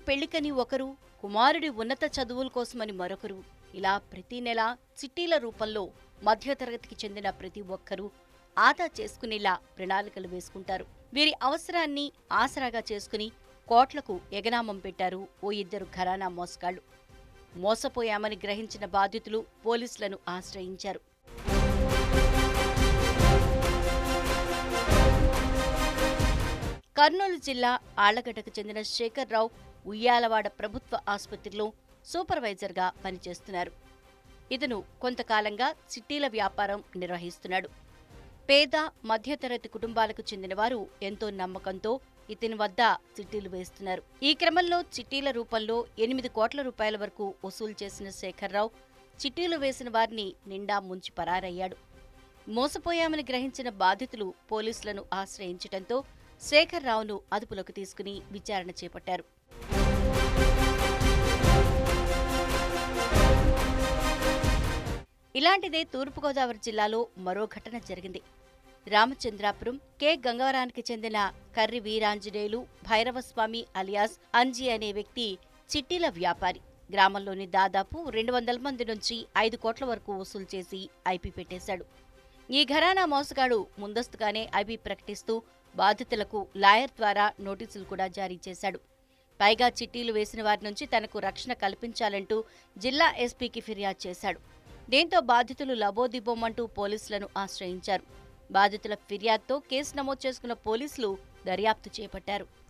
పెళ్లికని ఒకరు కుమారుడి ఉన్నత చదువుల కోసమని మరొకరు ఇలా ప్రతి నెల చిట్టీల రూపంలో మధ్యతరగతికి చెందిన ప్రతి ఒక్కరూ ఆదా చేసుకునేలా ప్రణాళికలు వేసుకుంటారు వీరి అవసరాన్ని ఆసరాగా చేసుకుని కోట్లకు ఎగనామం పెట్టారు ఓ ఇద్దరు ఘరానా మోసగాళ్లు మోసపోయామని గ్రహించిన బాధితులు పోలీసులను ఆశ్రయించారు కర్నూలు జిల్లా ఆళ్లగడ్డకు చెందిన శేఖర్ రావు ఉయ్యాలవాడ ప్రభుత్వ ఆసుపత్రిలో సూపర్వైజర్గా పనిచేస్తున్నారు ఇతను కొంతకాలంగా చిట్టీల వ్యాపారం నిర్వహిస్తున్నాడు పేద మధ్యతరగతి కుటుంబాలకు చెందినవారు ఎంతో నమ్మకంతో ఇతని వద్ద చిట్టీలు వేస్తున్నారు ఈ క్రమంలో చిట్టీల రూపంలో ఎనిమిది కోట్ల రూపాయల వరకు వసూలు చేసిన శేఖర్రావు చిట్టీలు వేసిన వారిని నిండా ముంచి పరారయ్యాడు మోసపోయామని గ్రహించిన బాధితులు పోలీసులను ఆశ్రయించడంతో శేఖర్ రావును అదుపులోకి తీసుకుని విచారణ చేపట్టారు ఇలాంటిదే తూర్పుగోదావరి జిల్లాలో మరో ఘటన జరిగింది రామచంద్రాపురం కె గంగవరానికి చెందిన కర్రి వీరాంజనేయులు భైరవస్వామి అలియాస్ అంజీ అనే వ్యక్తి చిట్టీల వ్యాపారి గ్రామంలోని దాదాపు రెండు వందల మంది నుంచి ఐదు కోట్ల వరకు వసూలు చేసి ఐపీ పెట్టేశాడు ఈ ఘరానా మోసగాడు ముందస్తుగానే ఐపీ ప్రకటిస్తూ బాధితులకు లాయర్ ద్వారా నోటీసులు కూడా జారీ చేశాడు పైగా చిట్టీలు వేసిన వారి నుంచి తనకు రక్షణ కల్పించాలంటూ జిల్లా ఎస్పీకి ఫిర్యాదు చేశాడు దీంతో బాధితులు లబోదిబోమంటూ పోలీసులను ఆశ్రయించారు బాధితుల ఫిర్యాదుతో కేసు నమోదు చేసుకున్న పోలీసులు దర్యాప్తు చేపట్టారు